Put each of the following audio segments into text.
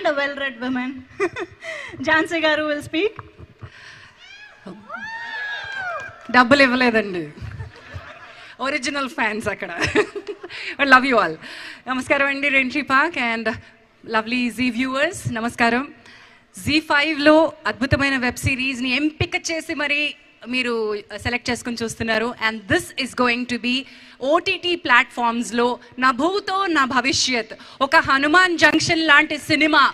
and a well-read woman. Jhansi Garu will speak. డబ్బులు ఇవ్వలేదండి original fans అక్కడ love you all నమస్కారం అండి reentry park and lovely Zee viewers నమస్కారం Zee ఫైవ్లో అద్భుతమైన వెబ్ సిరీస్ని ఎంపిక చేసి మరి మీరు సెలెక్ట్ చేసుకుని చూస్తున్నారు and this is going to be OTT ప్లాట్ఫామ్స్లో నా భూతో నా భవిష్యత్ ఒక హనుమాన్ జంక్షన్ లాంటి సినిమా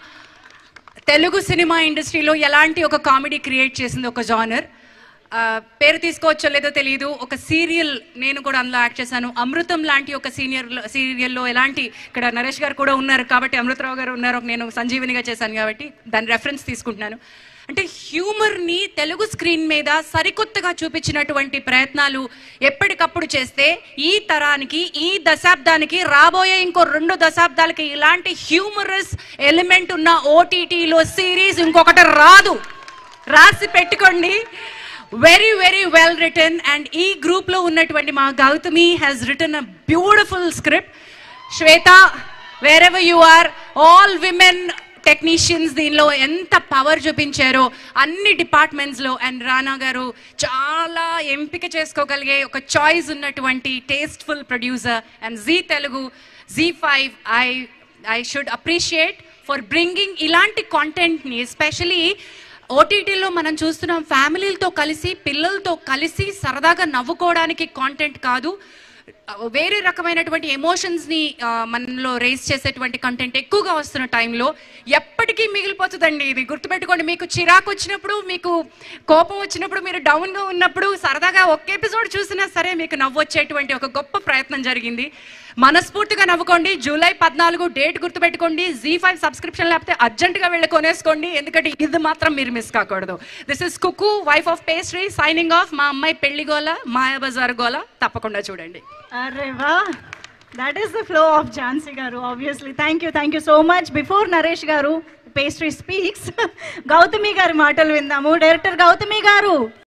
తెలుగు సినిమా ఇండస్ట్రీలో ఎలాంటి ఒక కామెడీ క్రియేట్ చేసింది ఒక జానర్ పేరు తీసుకోవచ్చో లేదో తెలియదు ఒక సీరియల్ నేను కూడా అందులో యాక్ట్ చేశాను అమృతం లాంటి ఒక సీనియర్ సీరియల్లో ఎలాంటి ఇక్కడ నరేష్ గారు కూడా ఉన్నారు కాబట్టి అమృతరావు గారు ఉన్నారు నేను సంజీవినిగా చేశాను కాబట్టి దాని రెఫరెన్స్ తీసుకుంటున్నాను అంటే హ్యూమర్ని తెలుగు స్క్రీన్ మీద సరికొత్తగా చూపించినటువంటి ప్రయత్నాలు ఎప్పటికప్పుడు చేస్తే ఈ తరానికి ఈ దశాబ్దానికి రాబోయే ఇంకో రెండు దశాబ్దాలకి ఇలాంటి హ్యూమరస్ ఎలిమెంట్ ఉన్న ఓటీటీలో సిరీస్ ఇంకొకటి రాదు రాసి పెట్టుకోండి very very well written and ఈ గ్రూప్లో ఉన్నటువంటి మా Gautami has written a beautiful script Swetha wherever you are all women technicians దీనిలో ఎంత పవర్ చూపించారో అన్ని డిపార్ట్మెంట్స్లో అండ్ రానా గారు చాలా ఎంపిక చేసుకోగలిగే ఒక చాయిస్ ఉన్నటువంటి tasteful producer and Zee Telugu Zee five I I should appreciate for bringing ఇలాంటి కాంటెంట్ని ఎస్పెషలీ ఓటీటీలో మనం చూస్తున్నాం ఫ్యామిలీలతో కలిసి పిల్లలతో కలిసి సరదాగా నవ్వుకోవడానికి కాంటెంట్ కాదు వేరే రకమైనటువంటి ఎమోషన్స్ని మనలో రేస్ చేసేటువంటి కంటెంట్ ఎక్కువగా వస్తున్న టైంలో ఎప్పటికీ మిగిలిపోతుందండి ఇది గుర్తుపెట్టుకోండి మీకు చిరాకు వచ్చినప్పుడు మీకు కోపం వచ్చినప్పుడు మీరు డౌన్గా ఉన్నప్పుడు సరదాగా ఒక్క ఎపిసోడ్ చూసినా సరే మీకు నవ్వు వచ్చేటువంటి ఒక గొప్ప ప్రయత్నం జరిగింది మనస్ఫూర్తిగా నవ్వుకోండి జూలై పద్నాలుగు డేట్ గుర్తుపెట్టుకోండి జీ ఫైవ్ సబ్స్క్రిప్షన్ లేకపోతే అర్జెంటుగా వెళ్ళి కొనేసుకోండి ఎందుకంటే ఇది మాత్రం మీరు మిస్ కాకూడదు this is Kuku wife of pastry signing off మా అమ్మాయి పెళ్లి గోల మాయా బజార్ గోల తప్పకుండా చూడండి Areva. That is the flow of Jhansi Garu, obviously. Thank you, thank you so much. Before Naresh Garu, pastry speaks, Gautami Garu మాటలు విందాము డైరెక్టర్ గౌతమి గారు